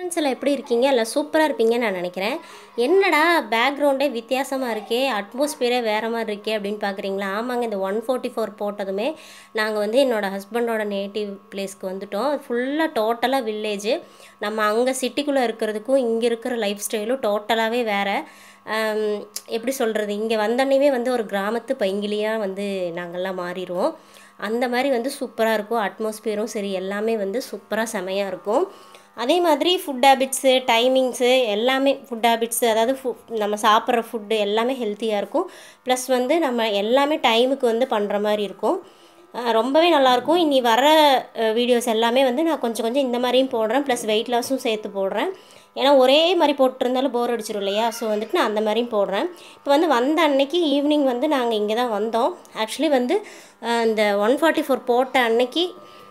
friends எல்லாம் எப்படி இருக்கீங்க எல்லாம் சூப்பராக இருப்பீங்கன்னு நான் நினைக்கிறேன் என்னடா பேக்ரவுண்டே வித்தியாசமாக இருக்கே அட்மாஸ்பியரே வேறு மாதிரி இருக்கே அப்படின்னு பார்க்குறீங்களா ஆமாங்க இந்த ஒன் ஃபோர்ட்டி ஃபோர் போட்டதுமே நாங்கள் வந்து என்னோடய ஹஸ்பண்டோட நேட்டிவ் பிளேஸ்க்கு வந்துட்டோம் ஃபுல்லாக டோட்டலாக வில்லேஜு நம்ம அங்கே சிட்டிக்குள்ளே இருக்கிறதுக்கும் இங்கே இருக்கிற லைஃப் ஸ்டைலும் டோட்டலாகவே வேறு எப்படி சொல்கிறது இங்கே வந்தோடனே வந்து ஒரு கிராமத்து பைங்கிலியாக வந்து நாங்கள்லாம் மாறிடுவோம் அந்த மாதிரி வந்து சூப்பராக இருக்கும் அட்மாஸ்பியரும் சரி எல்லாமே வந்து சூப்பராக செமையாக இருக்கும் அதே மாதிரி ஃபுட் ஹேபிட்ஸு டைமிங்ஸு எல்லாமே ஃபுட் ஹேபிட்ஸு அதாவது ஃபு நம்ம சாப்பிட்ற ஃபுட்டு எல்லாமே ஹெல்த்தியாக இருக்கும் ப்ளஸ் வந்து நம்ம எல்லாமே டைமுக்கு வந்து பண்ணுற மாதிரி இருக்கும் அஹ் ரொம்பவே நல்லாயிருக்கும் இனி வர வீடியோஸ் எல்லாமே வந்து நான் கொஞ்சம் கொஞ்சம் இந்த மாதிரியும் போடுறேன் ப்ளஸ் வெயிட் லாஸும் சேர்த்து போடுறேன் ஏன்னா ஒரே மாதிரி போட்டிருந்தாலும் போர் அடிச்சிடும் இல்லையா ஸோ வந்துட்டு நான் அந்த மாதிரியும் போடுறேன் இப்போ வந்து வந்த அன்னைக்கு ஈவினிங் வந்து நாங்கள் இங்கே தான் வந்தோம் ஆக்சுவலி வந்து அஹ் இந்த ஒன் ஃபார்ட்டி ஃபோர் போட்ட அன்னைக்கு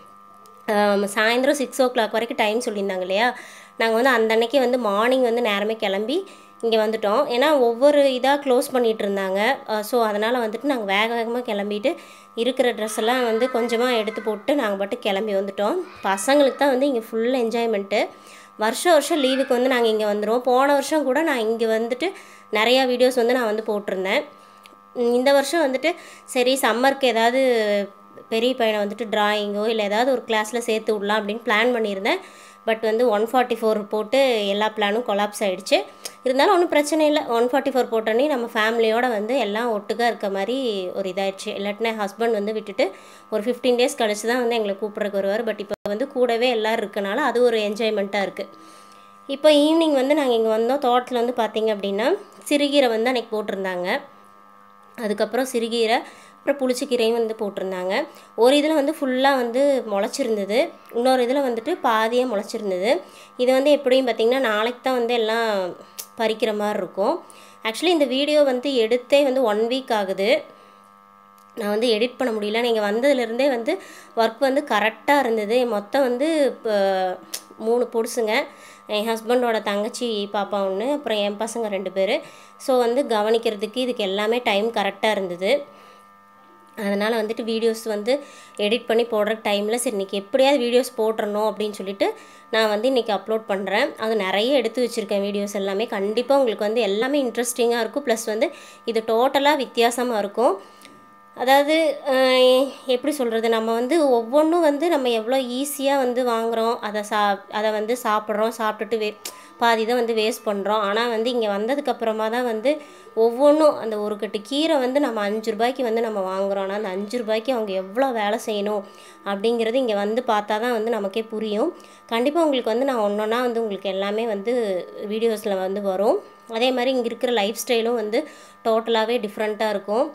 ஆம், சாயந்தரம் சிக்ஸ் ஓ கிளாக் வரைக்கும் டைம் சொல்லியிருந்தாங்க இல்லையா நாங்கள் வந்து அந்த அன்னைக்கு வந்து மார்னிங் வந்து நேரமே கிளம்பி இங்கே வந்துட்டோம் ஏன்னா ஒவ்வொரு இதாக க்ளோஸ் பண்ணிகிட்டு இருந்தாங்க ஸோ அதனால் வந்துட்டு நாங்கள் வேக வேகமாக கிளம்பிட்டு இருக்கிற ட்ரெஸ் எல்லாம் வந்து கொஞ்சமாக எடுத்து போட்டு நாங்கள் பாட்டு கிளம்பி வந்துட்டோம் பசங்களுக்கு தான் வந்து இங்கே ஃபுல் என்ஜாய்மெண்ட்டு வருஷம் வருஷம் லீவுக்கு வந்து நாங்கள் இங்கே வந்துடுவோம் போன வருஷம் கூட நான் இங்கே வந்துட்டு நிறையா வீடியோஸ் வந்து நான் வந்து போட்டிருந்தேன் ம், இந்த வருஷம் வந்துட்டு சரி சம்மருக்கு ஏதாவது பெரிய பையனை வந்துட்டு டிராயிங்கோ இல்லை ஏதாவது ஒரு கிளாஸில் சேர்த்து விடலாம் அப்படின்னு பிளான் பண்ணியிருந்தேன் பட் வந்து ஒன் ஃபார்ட்டி ஃபோர் போட்டு எல்லா பிளானும் கொலாப்ஸ் ஆகிடுச்சு இருந்தாலும் ஒன்றும் பிரச்சனை இல்லை ஒன் ஃபார்ட்டி ஃபோர் போட்டோன்னே நம்ம ஃபேமிலியோட வந்து எல்லாம் ஒட்டுக்காக இருக்க மாதிரி ஒரு இதாயிடுச்சு இல்லாட்டினா ஹஸ்பண்ட் வந்து விட்டுட்டு ஒரு ஃபிஃப்டீன் டேஸ் கழிச்சு தான் வந்து எங்களை கூப்பிட்றக்கு வருவார் பட் இப்போ வந்து கூடவே எல்லோரும் இருக்கனால அது ஒரு என்ஜாய்மெண்ட்டாக இருக்குது இப்போ ஈவினிங் வந்து நாங்கள் இங்கே வந்தோம் தோட்டத்தில் வந்து பார்த்தீங்க அப்படின்னா சிறுகீரை வந்து அன்றைக்கி போட்டிருந்தாங்க அதுக்கப்புறம் சிறுகீரை அப்புறம் புளிச்சக்கீரையும் வந்து போட்டிருந்தாங்க ஒரு இதில் வந்து ஃபுல்லாக வந்து முளைச்சிருந்தது இன்னொரு இதில் வந்துட்டு பாதியாக முளைச்சிருந்தது இது வந்து எப்படியும் பார்த்திங்கன்னா நாளைக்கு தான் வந்து எல்லாம் பறிக்கிற மாதிரி இருக்கும் ஆக்சுவலி இந்த வீடியோ வந்து எடுத்தே வந்து ஒன் வீக் ஆகுது நான் வந்து எடிட் பண்ண முடியல நீங்கள் வந்ததுலேருந்தே வந்து ஒர்க் வந்து கரெக்டாக இருந்தது மொத்தம் வந்து இப்போ மூணு பொடுசுங்க என் ஹஸ்பண்டோட தங்கச்சி பாப்பா ஒன்று அப்புறம் என் பசங்க ரெண்டு பேர் ஸோ வந்து கவனிக்கிறதுக்கு இதுக்கு எல்லாமே டைம் கரெக்டாக இருந்தது அதனால் வந்துட்டு வீடியோஸ் வந்து எடிட் பண்ணி போடுற டைமில் சரி இன்றைக்கி எப்படியாவது வீடியோஸ் போட்டுறணும் அப்படின்னு சொல்லிட்டு நான் வந்து இன்றைக்கி அப்லோட் பண்ணுறேன் அது நிறைய எடுத்து வச்சுருக்கேன் வீடியோஸ் எல்லாமே கண்டிப்பாக உங்களுக்கு வந்து எல்லாமே இன்ட்ரெஸ்டிங்காக இருக்கும் ப்ளஸ் வந்து இது டோட்டலாக வித்தியாசமாக இருக்கும் அதாவது அஹ், எப்படி சொல்கிறது நம்ம வந்து ஒவ்வொன்றும் வந்து நம்ம எவ்வளோ ஈஸியாக வந்து வாங்குகிறோம் அதை சா அதை வந்து சாப்பிட்றோம் சாப்பிட்டுட்டு வே பாதி தான் வந்து வேஸ்ட் பண்ணுறோம் ஆனால் வந்து இங்கே வந்ததுக்கப்புறமா தான் வந்து ஒவ்வொன்றும் அந்த ஒரு கட்டு கீரை வந்து நம்ம அஞ்சு ரூபாய்க்கு வந்து நம்ம வாங்குறோம் ஆனால் அந்த அஞ்சு ரூபாய்க்கு அவங்க எவ்வளோ வேலை செய்யணும் அப்படிங்கிறது இங்கே வந்து பார்த்தா தான் வந்து நமக்கே புரியும் கண்டிப்பாக உங்களுக்கு வந்து நான் ஒன்றொன்னா வந்து உங்களுக்கு எல்லாமே வந்து வீடியோஸில் வந்து வரும் அதே மாதிரி இங்கே இருக்கிற லைஃப் ஸ்டைலும் வந்து டோட்டலாகவே டிஃப்ரெண்ட்டாக இருக்கும்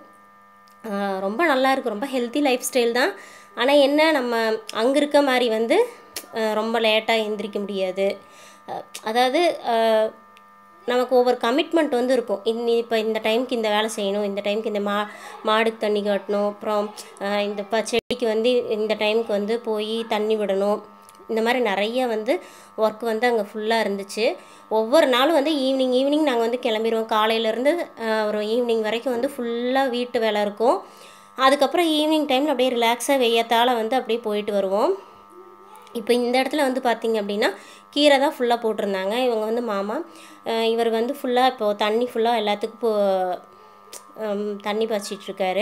ஆஹ் ரொம்ப நல்லா இருக்கும் ரொம்ப ஹெல்த்தி லைஃப் ஸ்டைல் தான் ஆனால் என்ன நம்ம அங்கே இருக்க மாதிரி வந்து ஆஹ் ரொம்ப லேட்டாக எந்திரிக்க முடியாது ஆஹ் அதாவது ஆஹ் நமக்கு ஒவ்வொரு கமிட்மெண்ட் வந்து இருக்கும் இன்னி இப்போ இந்த டைம்க்கு இந்த வேலை செய்யணும் இந்த டைம்க்கு இந்த மா மாடுக்கு தண்ணி காட்டணும் அப்புறம் ஆஹ் இந்த ப செடிக்கு வந்து இந்த டைமுக்கு வந்து போய் தண்ணி விடணும் இந்த மாதிரி நிறைய வந்து ஒர்க் வந்து அங்கே ஃபுல்லாக இருந்துச்சு ஒவ்வொரு நாளும் வந்து ஈவினிங் ஈவினிங் நாங்கள் வந்து கிளம்பிடுவோம் காலையிலேருந்து ஒரு ஈவினிங் வரைக்கும் வந்து ஃபுல்லாக வீட்டு வேலை இருக்கும் அதுக்கப்புறம் ஈவினிங் டைமில் அப்படியே ரிலாக்ஸாக வெய்யத்தால் வந்து அப்படியே போயிட்டு வருவோம் இப்போ இந்த இடத்துல வந்து பார்த்தீங்க அப்படின்னா கீரை தான் ஃபுல்லாக போட்டிருந்தாங்க இவங்க வந்து மாமா அஹ் இவர் வந்து ஃபுல்லாக இப்போது தண்ணி ஃபுல்லாக எல்லாத்துக்கும் இப்போ ஹம், தண்ணி பாய்ச்சிட்ருக்காரு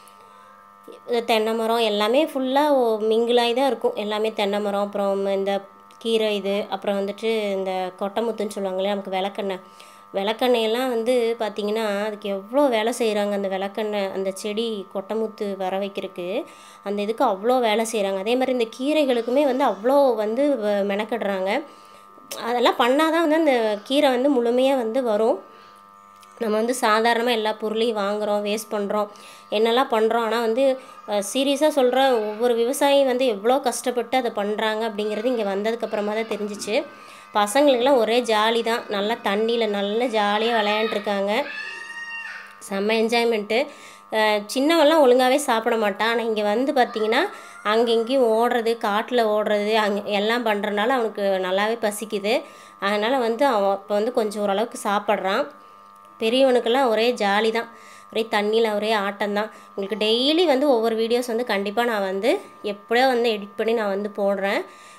தென்னை மரம் எல்லாமே ஃபுல்லாக மிங்கிளாகி தான் இருக்கும் எல்லாமே தென்னை மரம் அப்புறம் இந்த கீரை இது அப்புறம் வந்துட்டு இந்த கொட்டைமுத்துன்னு சொல்லுவாங்களே நமக்கு விளக்கெண்ணெய் விளக்கெண்ணெயெல்லாம் வந்து பார்த்திங்கன்னா அதுக்கு எவ்வளோ வேலை செய்கிறாங்க அந்த விளக்கெண்ணெய் அந்த செடி கொட்டைமுத்து வர வைக்கிறதுக்கு அந்த இதுக்கு அவ்வளோ வேலை செய்கிறாங்க அதே மாதிரி இந்த கீரைகளுக்குமே வந்து அவ்வளோ வந்து வ- மெனக்கெடுறாங்க அதெல்லாம் பண்ணால் தான் வந்து அந்த கீரை வந்து முழுமையாக வந்து வரும் நம்ம வந்து சாதாரணமாக எல்லா பொருளையும் வாங்குகிறோம் வேஸ்ட் பண்ணுறோம் என்னெல்லாம் பண்ணுறோம் ஆனால் வந்து சீரியஸாக சொல்கிற ஒவ்வொரு விவசாயியும் வந்து எவ்வளோ கஷ்டப்பட்டு அதை பண்ணுறாங்க அப்படிங்கிறது இங்கே வந்ததுக்கப்புறமா தான் தெரிஞ்சிச்சு பசங்களுக்கெல்லாம் ஒரே ஜாலி தான் நல்லா தண்ணியில் நல்லா ஜாலியாக விளையாண்டுருக்காங்க செம்ம என்ஜாய்மெண்ட்டு சின்னவெல்லாம் ஒழுங்காகவே சாப்பிட மாட்டான் ஆனால் இங்கே வந்து பார்த்திங்கன்னா அங்கே இங்கேயும் ஓடுறது காட்டில் ஓடுறது அங்கே எல்லாம் பண்ணுறனால அவனுக்கு நல்லாவே பசிக்குது அதனால் வந்து அவன் இப்போ வந்து கொஞ்சம் ஓரளவுக்கு சாப்பிட்றான் பெரியவனுக்கெல்லாம் ஒரே ஜாலி தான் ஒரே தண்ணியில் ஒரே ஆட்டம் தான் உங்களுக்கு டெய்லி வந்து ஒவ்வொரு வீடியோஸ் வந்து கண்டிப்பாக நான் வந்து எப்படியோ வந்து எடிட் பண்ணி நான் வந்து போடுறேன்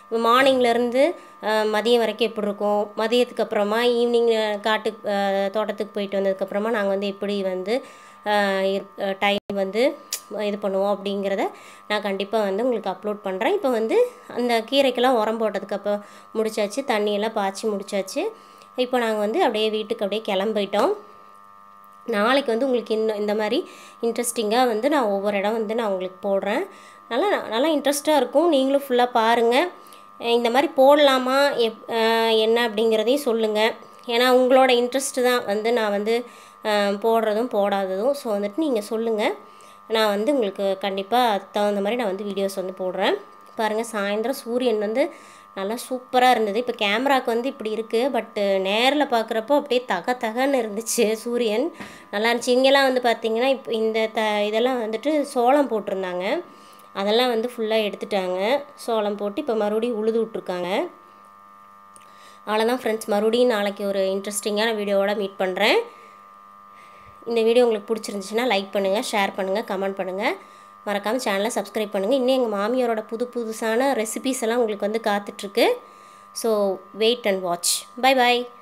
மார்னிங்லேருந்து மதியம் வரைக்கும் எப்படி இருக்கும் மதியத்துக்கு அப்புறமா ஈவினிங் காட்டுக்கு அஹ், தோட்டத்துக்கு போயிட்டு வந்ததுக்கப்புறமா நாங்கள் வந்து எப்படி வந்து டைம் வந்து இது பண்ணுவோம் அப்படிங்கிறத நான் கண்டிப்பாக வந்து உங்களுக்கு அப்லோட் பண்ணுறேன் இப்போ வந்து அந்த கீரைக்கெல்லாம் உரம் போட்டதுக்கு அப்போ முடிச்சாச்சு தண்ணியெல்லாம் பாய்ச்சி முடிச்சாச்சு இப்போ நாங்கள் வந்து அப்படியே வீட்டுக்கு அப்படியே கிளம்பிட்டோம் நாளைக்கு வந்து உங்களுக்கு இன்னும் இந்த மாதிரி இன்ட்ரெஸ்டிங்காக வந்து நான் ஒவ்வொரு இடம் வந்து நான் உங்களுக்கு போடுறேன் நல்லா நல்லா இன்ட்ரெஸ்ட்டாக இருக்கும் நீங்களும் ஃபுல்லாக பாருங்கள் இந்த மாதிரி போடலாமா எப் அஹ் என்ன அப்படிங்கிறதையும் சொல்லுங்கள் ஏன்னா உங்களோட இன்ட்ரெஸ்ட்டு தான் வந்து நான் வந்து அஹ், போடுறதும் போடாததும் ஸோ வந்துட்டு நீங்கள் சொல்லுங்கள் நான் வந்து உங்களுக்கு கண்டிப்பாக அதுக்கு தகுந்த மாதிரி நான் வந்து வீடியோஸ் வந்து போடுறேன் பாருங்கள் சாயந்தரம் சூரியன் வந்து நல்லா சூப்பராக இருந்தது இப்போ கேமராக்கு வந்து இப்படி இருக்குது பட்டு நேரில் பார்க்குறப்போ அப்படியே தக தகன்னு இருந்துச்சு சூரியன் நல்லா இருந்துச்சு இங்கெல்லாம் வந்து பார்த்திங்கன்னா இப்போ இந்த த இதெல்லாம் வந்துட்டு சோளம் போட்டிருந்தாங்க அதெல்லாம் வந்து ஃபுல்லாக எடுத்துட்டாங்க சோளம் போட்டு இப்போ மறுபடியும் உழுது விட்ருக்காங்க அவ்வளோதான் ஃப்ரெண்ட்ஸ் மறுபடியும் நாளைக்கு ஒரு இன்ட்ரெஸ்டிங்கான வீடியோவோட மீட் பண்ணுறேன் இந்த வீடியோ உங்களுக்கு பிடிச்சிருந்துச்சுன்னா லைக் பண்ணுங்கள் ஷேர் பண்ணுங்கள் கமெண்ட் பண்ணுங்கள் மறக்காமல் சேனலை சப்ஸ்கிரைப் பண்ணுங்கள் இன்னும் எங்கள் மாமியாரோட புது புதுசான ரெசிபீஸ் எல்லாம் உங்களுக்கு வந்து காத்துட்ருக்கு so wait and watch bye bye